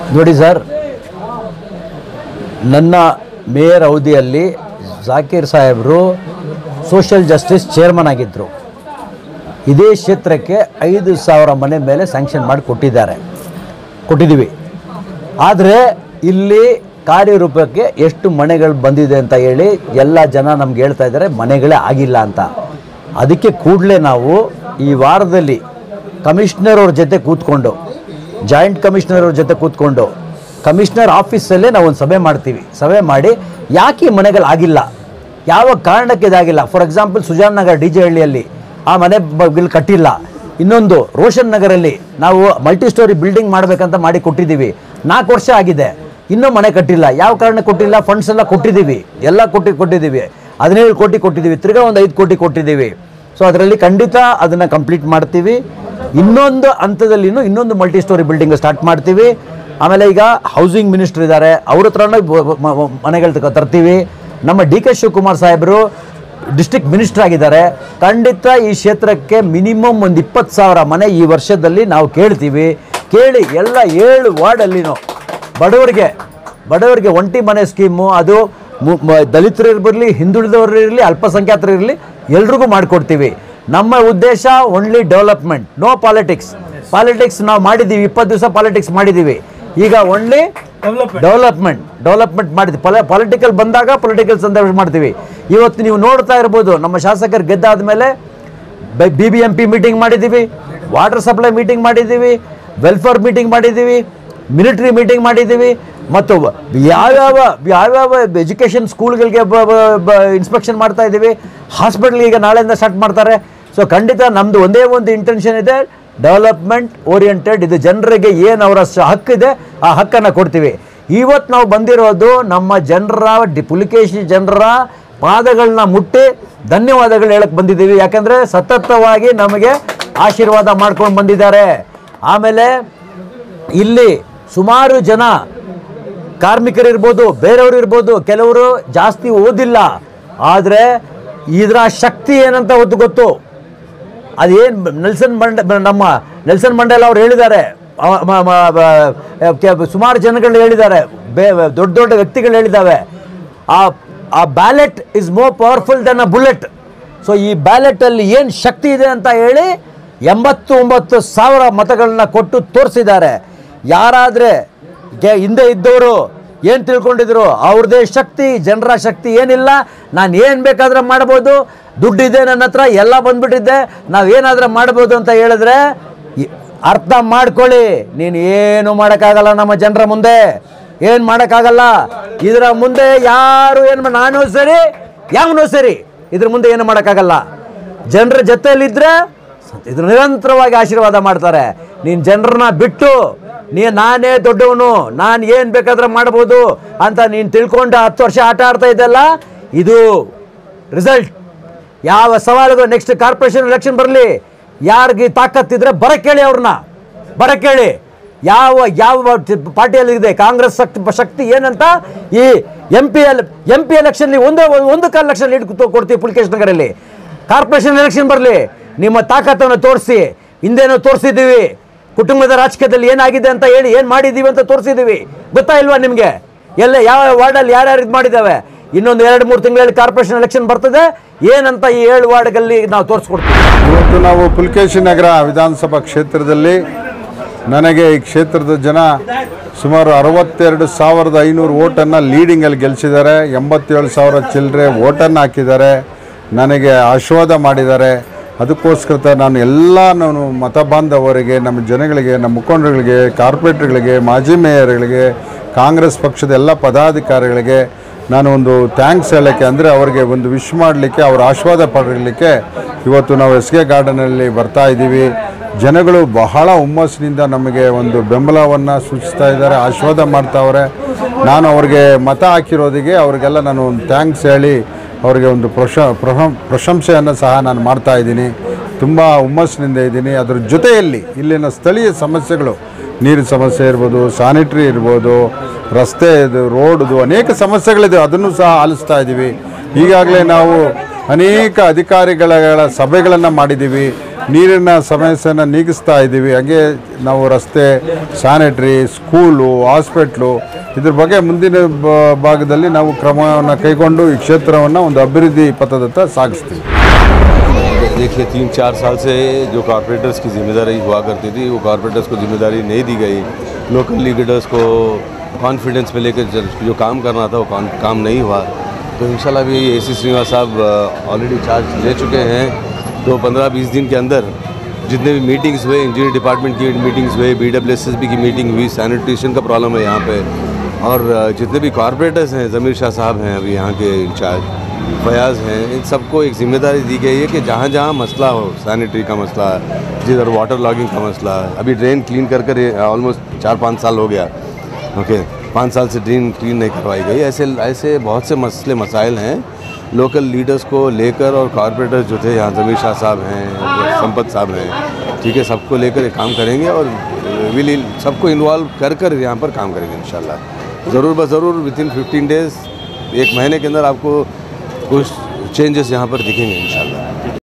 ನೋಡಿ ಸರ್ ನನ್ನ ಮೇಯರ್ ಅವಧಿಯಲ್ಲಿ ಜಾಕೀರ್ ಸಾಹೇಬರು ಸೋಷಿಯಲ್ ಜಸ್ಟಿಸ್ ಚೇರ್ಮನ್ ಆಗಿದ್ದರು ಇದೇ ಕ್ಷೇತ್ರಕ್ಕೆ ಐದು ಸಾವಿರ ಮನೆ ಮೇಲೆ ಸ್ಯಾಂಕ್ಷನ್ ಮಾಡಿ ಕೊಟ್ಟಿದ್ದಾರೆ ಕೊಟ್ಟಿದ್ದೀವಿ ಆದರೆ ಇಲ್ಲಿ ಕಾರ್ಯರೂಪಕ್ಕೆ ಎಷ್ಟು ಮನೆಗಳು ಬಂದಿದೆ ಅಂತ ಹೇಳಿ ಎಲ್ಲ ಜನ ನಮ್ಗೆ ಹೇಳ್ತಾ ಇದ್ದಾರೆ ಮನೆಗಳೇ ಆಗಿಲ್ಲ ಅಂತ ಅದಕ್ಕೆ ಕೂಡಲೇ ನಾವು ಈ ವಾರದಲ್ಲಿ ಕಮಿಷನರ್ ಅವ್ರ ಜೊತೆ ಕೂತ್ಕೊಂಡು ಜಾಯಿಂಟ್ ಕಮಿಷನರ್ ಅವ್ರ ಜೊತೆ ಕೂತ್ಕೊಂಡು ಕಮಿಷನರ್ ಆಫೀಸಲ್ಲೇ ನಾವು ಒಂದು ಸಭೆ ಮಾಡ್ತೀವಿ ಸಭೆ ಮಾಡಿ ಯಾಕೆ ಈ ಮನೆಗಳು ಆಗಿಲ್ಲ ಯಾವ ಕಾರಣಕ್ಕೆ ಇದಾಗಿಲ್ಲ for example Sujan Nagar D J ಹಳ್ಳಿಯಲ್ಲಿ ಆ ಮನೆ ಬಿಲ್ ಕಟ್ಟಿಲ್ಲ ಇನ್ನೊಂದು ರೋಷನ್ ನಗರಲ್ಲಿ ನಾವು ಮಲ್ಟಿ ಸ್ಟೋರಿ ಬಿಲ್ಡಿಂಗ್ ಮಾಡಬೇಕಂತ ಮಾಡಿ ಕೊಟ್ಟಿದ್ದೀವಿ ನಾಲ್ಕು ವರ್ಷ ಆಗಿದೆ ಇನ್ನೂ ಮನೆ ಕಟ್ಟಿಲ್ಲ ಯಾವ ಕಾರಣ ಕೊಟ್ಟಿಲ್ಲ ಫಂಡ್ಸ್ ಎಲ್ಲ ಕೊಟ್ಟಿದ್ದೀವಿ ಎಲ್ಲ ಕೊಟ್ಟು ಕೊಟ್ಟಿದ್ದೀವಿ ಹದಿನೇಳು ಕೋಟಿ ಕೊಟ್ಟಿದ್ದೀವಿ ತಿರ್ಗಾ ಒಂದು ಐದು ಕೋಟಿ ಕೊಟ್ಟಿದ್ದೀವಿ ಸೊ ಅದರಲ್ಲಿ ಖಂಡಿತ ಅದನ್ನು ಕಂಪ್ಲೀಟ್ ಮಾಡ್ತೀವಿ ಇನ್ನೊಂದು ಹಂತದಲ್ಲಿನೂ ಇನ್ನೊಂದು ಮಲ್ಟಿ ಸ್ಟೋರಿ ಬಿಲ್ಡಿಂಗ್ ಸ್ಟಾರ್ಟ್ ಮಾಡ್ತೀವಿ ಆಮೇಲೆ ಈಗ ಹೌಸಿಂಗ್ ಮಿನಿಸ್ಟರ್ ಇದ್ದಾರೆ ಅವ್ರ ಹತ್ರನೂ ಮನೆಗಳು ತರ್ತೀವಿ ನಮ್ಮ ಡಿ ಕೆ ಶಿವಕುಮಾರ್ ಸಾಹೇಬರು ಡಿಸ್ಟ್ರಿಕ್ಟ್ ಮಿನಿಸ್ಟರ್ ಆಗಿದ್ದಾರೆ ಖಂಡಿತ ಈ ಕ್ಷೇತ್ರಕ್ಕೆ ಮಿನಿಮಮ್ ಒಂದು ಇಪ್ಪತ್ತು ಸಾವಿರ ಮನೆ ಈ ವರ್ಷದಲ್ಲಿ ನಾವು ಕೇಳ್ತೀವಿ ಕೇಳಿ ಎಲ್ಲ ಏಳು ವಾರ್ಡಲ್ಲಿನೂ ಬಡವರಿಗೆ ಬಡವರಿಗೆ ಒಂಟಿ ಮನೆ ಸ್ಕೀಮು ಅದು ಮು- ಮ- ದಲಿತರು ಇರಲಿ ಹಿಂದುಳಿದವರು ಇರಲಿ ಅಲ್ಪಸಂಖ್ಯಾತರು ಇರಲಿ ಎಲ್ರಿಗೂ ಮಾಡಿಕೊಡ್ತೀವಿ ನಮ್ಮ ಉದ್ದೇಶ only development no politics politics ನಾವು ಮಾಡಿದ್ದೀವಿ ಇಪ್ಪತ್ತು ದಿವಸ ಪಾಲಿಟಿಕ್ಸ್ ಮಾಡಿದ್ದೀವಿ ಈಗ ಓನ್ಲಿ ಡೆವಲಪ್ಮೆಂಟ್ ಡೆವಲಪ್ಮೆಂಟ್ ಮಾಡಿದ್ವಿ ಪೊಲ ಪೊಲಿಟಿಕಲ್ ಬಂದಾಗ ಪೊಲಿಟಿಕಲ್ ಸಂದರ್ಭ ಮಾಡ್ತೀವಿ ಇವತ್ತು ನೀವು ನೋಡ್ತಾ ಇರ್ಬೋದು ನಮ್ಮ ಶಾಸಕರು ಗೆದ್ದಾದ ಮೇಲೆ B B M P meeting ಮಾಡಿದ್ದೀವಿ ವಾಟರ್ ಸಪ್ಲೈ ಮೀಟಿಂಗ್ ಮಾಡಿದ್ದೀವಿ ವೆಲ್ಫೇರ್ ಮೀಟಿಂಗ್ ಮಾಡಿದ್ದೀವಿ ಮಿಲಿಟ್ರಿ ಮೀಟಿಂಗ್ ಮಾಡಿದ್ದೀವಿ ಮತ್ತು ಯಾವ್ಯಾವ ಯಾವ್ಯಾವ ಎಜುಕೇಷನ್ ಸ್ಕೂಲ್ಗಳಿಗೆ ಇನ್ಸ್ಪೆಕ್ಷನ್ ಮಾಡ್ತಾ ಇದ್ದೀವಿ ಹಾಸ್ಪಿಟ್ಲ್ ಈಗ ನಾಳೆಯಿಂದ ಸ್ಟಾರ್ಟ್ ಮಾಡ್ತಾರೆ ಸೊ ಖಂಡಿತ ನಮ್ಮದು ಒಂದೇ ಒಂದು ಇಂಟೆನ್ಷನ್ ಇದೆ ಡೆವಲಪ್ಮೆಂಟ್ ಓರಿಯೆಂಟೆಡ್ ಇದು ಜನರಿಗೆ ಏನು ಅವರ ಸ- ಹಕ್ಕಿದೆ ಆ ಹಕ್ಕನ್ನು ಕೊಡ್ತೀವಿ ಇವತ್ತು ನಾವು ಬಂದಿರೋದು ನಮ್ಮ ಜನರ ಡಿ ಪುಲಿಕೇಶಿ ಜನರ ಪಾದಗಳನ್ನ ಮುಟ್ಟಿ ಧನ್ಯವಾದಗಳು ಹೇಳಕ್ಕೆ ಬಂದಿದ್ದೀವಿ ಯಾಕಂದರೆ ಸತತವಾಗಿ ನಮಗೆ ಆಶೀರ್ವಾದ ಮಾಡ್ಕೊಂಡು ಬಂದಿದ್ದಾರೆ ಆಮೇಲೆ ಇಲ್ಲಿ ಸುಮಾರು ಜನ ಕಾರ್ಮಿಕರಿರ್ಬೋದು ಬೇರೆಯವರು ಇರ್ಬೋದು ಕೆಲವರು ಜಾಸ್ತಿ ಓದಿಲ್ಲ ಆದರೆ ಇದರ ಶಕ್ತಿ ಏನಂತ ಹೊತ್ತು ಗೊತ್ತು ಅದೇನು ನೆಲ್ಸನ್ ಮಂಡ ನಮ್ಮ ನೆಲ್ಸನ್ ಮಂಡೇಲ ಅವ್ರು ಹೇಳಿದ್ದಾರೆ ಅವ- ಮ- ಮ- ಬ- ಕೆ- ಸುಮಾರು ಜನಗಳು ಹೇಳಿದ್ದಾರೆ ಬೇ ದೊಡ್ಡ ದೊಡ್ಡ ವ್ಯಕ್ತಿಗಳು ಹೇಳಿದ್ದಾವೆ ಆ ಆ ballot is more powerful than a bullet so ಈ ಬ್ಯಾಲೆಟಲ್ಲಿ ಏನು ಶಕ್ತಿ ಇದೆ ಅಂತ ಹೇಳಿ ಎಂಬತ್ತು ಒಂಬತ್ತು ಸಾವಿರ ಮತಗಳನ್ನ ಕೊಟ್ಟು ತೋರಿಸಿದ್ದಾರೆ ಯಾರಾದರೆ ಗೆ ಹಿಂದೆ ಇದ್ದವರು ಏನು ತಿಳ್ಕೊಂಡಿದ್ರು ಅವ್ರದ್ದೇ ಶಕ್ತಿ ಜನರ ಶಕ್ತಿ ಏನಿಲ್ಲ ನಾನು ಏನು ಬೇಕಾದ್ರೆ ಮಾಡ್ಬೋದು ದುಡ್ಡಿದೆ ನನ್ನ ಹತ್ರ ಎಲ್ಲ ಬಂದ್ಬಿಟ್ಟಿದ್ದೆ ನಾವು ಏನಾದರೂ ಮಾಡ್ಬೋದು ಅಂತ ಹೇಳಿದ್ರೆ ಇ- ಅರ್ಥ ಮಾಡ್ಕೊಳ್ಳಿ ನೀನು ಏನು ಮಾಡೋಕ್ಕಾಗಲ್ಲ ನಮ್ಮ ಜನರ ಮುಂದೆ ಏನು ಮಾಡೋಕ್ಕಾಗಲ್ಲ ಇದರ ಮುಂದೆ ಯಾರು ಏನು ನಾನು ಸರಿ ಯಾವನೂ ಸರಿ ಇದ್ರ ಮುಂದೆ ಏನು ಮಾಡೋಕ್ಕಾಗಲ್ಲ ಜನರ ಜೊತೆಯಲ್ಲಿದ್ದರೆ ಇದು ನಿರಂತರವಾಗಿ ಆಶೀರ್ವಾದ ಮಾಡ್ತಾರೆ ನೀನು ಜನರನ್ನ ಬಿಟ್ಟು ನೀ ನಾನೇ ದೊಡ್ಡವನು ನಾನು ಏನು ಬೇಕಾದ್ರೆ ಮಾಡ್ಬೋದು ಅಂತ ನೀನು ತಿಳ್ಕೊಂಡು ಹತ್ತು ವರ್ಷ ಆಟ ಆಡ್ತಾ ಇದ್ದಲ್ಲ ಇದು ರಿಸಲ್ಟ್ ಯಾವ ಸವಾಲಿಗೂ ನೆಕ್ಸ್ಟ್ ಕಾರ್ಪೊರೇಷನ್ ಎಲೆಕ್ಷನ್ ಬರಲಿ ಯಾರಿಗೆ ತಾಕತ್ತಿದ್ರೆ ಬರ ಕೇಳಿ ಅವ್ರನ್ನ ಬರ ಕೇಳಿ ಯಾವ ಯಾವ ಪಾರ್ಟಿಯಲ್ಲಿ ಇದೆ ಕಾಂಗ್ರೆಸ್ ಶಕ್ತಿ ಶಕ್ತಿ ಏನಂತ ಈ M P L M P election ಒಂದೇ ಒಂದು ಕಾಲು ಲಕ್ಷ ಲೀಡ್ ಕೊಡ್ತೀವಿ ಪುಲಿಕೇಶ್ ನಗರಲ್ಲಿ ಕಾರ್ಪೊರೇಷನ್ ಎಲೆಕ್ಷನ್ ಬರಲಿ ನಿಮ್ಮ ತಾಕತ್ತನ್ನು ತೋರಿಸಿ ಹಿಂದೇನೋ ತೋರಿಸಿದ್ದೀವಿ ಕುಟುಂಬದ ರಾಜಕೀಯದಲ್ಲಿ ಏನಾಗಿದೆ ಅಂತ ಹೇಳಿ ಏನು ಮಾಡಿದ್ದೀವಿ ಅಂತ ತೋರಿಸಿದ್ದೀವಿ ಗೊತ್ತಾ ಇಲ್ವಾ ನಿಮಗೆ ಎಲ್ಲ ಯಾವ ವಾರ್ಡಲ್ಲಿ ಯಾರ್ಯಾರು ಇದು ಮಾಡಿದ್ದಾವೆ ಇನ್ನೊಂದು ಎರಡು ಮೂರು ತಿಂಗಳಲ್ಲಿ ಕಾರ್ಪೊರೇಷನ್ ಎಲೆಕ್ಷನ್ ಬರ್ತದೆ ಏನಂತ ಈ ಏಳು ವಾರ್ಡ್ಗಳಲ್ಲಿ ನಾವು ತೋರಿಸ್ಕೊಡ್ತೀವಿ ಇವತ್ತು ನಾವು ಪುಲ್ಕೇಶಿ ನಗರ ವಿಧಾನಸಭಾ ಕ್ಷೇತ್ರದಲ್ಲಿ ನನಗೆ ಈ ಕ್ಷೇತ್ರದ ಜನ ಸುಮಾರು ಅರವತ್ತೆರಡು ಸಾವಿರದ ಐನೂರು ಓಟನ್ನು ಲೀಡಿಂಗಲ್ಲಿ ಗೆಲ್ಲಿಸಿದ್ದಾರೆ ಎಂಬತ್ತೇಳು ಸಾವಿರ ಚಿಲ್ಲರೆ ಓಟನ್ನು ಹಾಕಿದ್ದಾರೆ ನನಗೆ ಆಶೀರ್ವಾದ ಮಾಡಿದ್ದಾರೆ ಅದಕ್ಕೋಸ್ಕರ ನಾನು ಎಲ್ಲ ನಾನು ಮತ ಬಾಂಧವರಿಗೆ ನಮ್ಮ ಜನಗಳಿಗೆ ನಮ್ಮ ಮುಖಂಡರುಗಳಿಗೆ ಕಾರ್ಪೊರೇಟರ್ಗಳಿಗೆ ಮಾಜಿ ಮೇಯರ್ಗಳಿಗೆ ಕಾಂಗ್ರೆಸ್ ಪಕ್ಷದ ಎಲ್ಲ ಪದಾಧಿಕಾರಿಗಳಿಗೆ ನಾನು ಒಂದು ಥ್ಯಾಂಕ್ಸ್ ಹೇಳೋಕ್ಕೆ ಅಂದರೆ ಅವರಿಗೆ ಒಂದು ವಿಶ್ ಮಾಡಲಿಕ್ಕೆ ಅವರ ಆಶೀರ್ವಾದ ಪಡಲಿಕ್ಕೆ ಇವತ್ತು ನಾವು ಎಸ್ ಕೆ ಗಾರ್ಡನಲ್ಲಿ ಬರ್ತಾ ಇದ್ದೀವಿ ಜನಗಳು ಬಹಳ ಹುಮ್ಮಸ್ಸಿನಿಂದ ನಮಗೆ ಒಂದು ಬೆಂಬಲವನ್ನು ಸೂಚಿಸ್ತಾ ಇದ್ದಾರೆ ಆಶೀರ್ವಾದ ಮಾಡ್ತಾವ್ರೆ ನಾನು ಅವ್ರಿಗೆ ಮತ ಹಾಕಿರೋದಿಗೆ ಅವರಿಗೆಲ್ಲ ನಾನು ಒಂದು ಥ್ಯಾಂಕ್ಸ್ ಹೇಳಿ ಅವರಿಗೆ ಒಂದು ಪ್ರಶ ಪ್ರಶಂ ಪ್ರಶಂಸೆಯನ್ನು ಸಹ ನಾನು ಮಾಡ್ತಾ ಇದ್ದೀನಿ ತುಂಬ ಹುಮ್ಮಸ್ಸಿನಿಂದ ಇದ್ದೀನಿ ಅದರ ಜೊತೆಯಲ್ಲಿ ಇಲ್ಲಿನ ಸ್ಥಳೀಯ ಸಮಸ್ಯೆಗಳು ನೀರಿನ ಸಮಸ್ಯೆ ಇರ್ಬೋದು ಸ್ಯಾನಿಟ್ರಿ ಇರ್ಬೋದು ರಸ್ತೆ ಇದು ರೋಡ್ದು ಅನೇಕ ಸಮಸ್ಯೆಗಳಿದೆ ಅದನ್ನು ಸಹ ಆಲಿಸ್ತಾ ಇದ್ದೀವಿ ಈಗಾಗಲೇ ನಾವು ಅನೇಕ ಅಧಿಕಾರಿಗಳ ಸಭೆಗಳನ್ನು ಮಾಡಿದ್ದೀವಿ ನೀರಿನ ಸಮಸ್ಯೆನ ನೀಗಿಸ್ತಾ ಇದ್ದೀವಿ ಹಾಗೆ ನಾವು ರಸ್ತೆ ಸ್ಯಾನಿಟ್ರಿ ಸ್ಕೂಲು ಹಾಸ್ಪಿಟ್ಲು ಇದ್ರ ಬಗ್ಗೆ ಮುಂದಿನ ಬ- ಭಾಗದಲ್ಲಿ ನಾವು ಕ್ರಮವನ್ನು ಕೈಗೊಂಡು ಈ ಕ್ಷೇತ್ರವನ್ನು ಒಂದು ಅಭಿವೃದ್ಧಿ ಪಥದತ್ತ ಸಾಗಿಸ್ತೀವಿ देखिए तीन चार साल से जो कॉरपोरेटर्स की जिम्मेदारी हुआ करती थी वो कॉरपोरेटर्स को जिम्मेदारी नहीं दी गई लोकल लीडर्स को कॉन्फिडेंस में लेकर जल- जो काम करना था वो काम- काम नहीं हुआ तो इंशाल्लाह भी ए सी श्रीनिवास साहब ऑलरेडी चार्ज ले चुके हैं तो पंद्रह बीस दिन के अंदर जितने भी मीटिंग्स हुए इंजीनियर डिपार्टमेंट की मीटिंग्स हुए B W S S B की मीटिंग हुई सैनिटेशन का प्रॉब्लम है यहाँ पे और अ, जितने भी कॉरपोरेटर्स हैं ज़मीर शाह साहब हैं अभी यहाँ के इंचार्ज फयाज हैं इन सबको एक जिम्मेदारी दी गई है कि जहाँ जहाँ मसला हो सैनिटरी का मसला जिधर वाटर लॉगिंग का मसला है अभी ड्रेन क्लीन कर कर ऑलमोस्ट चार पाँच साल हो गया ओके पाँच साल से ड्रेन क्लीन नहीं करवाई गई ऐसे ऐसे बहुत से मसले मसाइल हैं लोकल लीडर्स को लेकर और कॉरपोरेटर्स जो थे यहाँ जमीर शाह साहब हैं संपत साहब हैं ठीक है सबको लेकर ये काम करेंगे और विल सबको इन्वॉल्व कर कर यहाँ पर काम करेंगे इंशाल्लाह ज़रूर ब ज़रूर विद इन फिफ्टीन डेज़ एक महीने के अंदर आपको कुछ चेंजेस यहाँ पर दिखेंगे इंशाल्लाह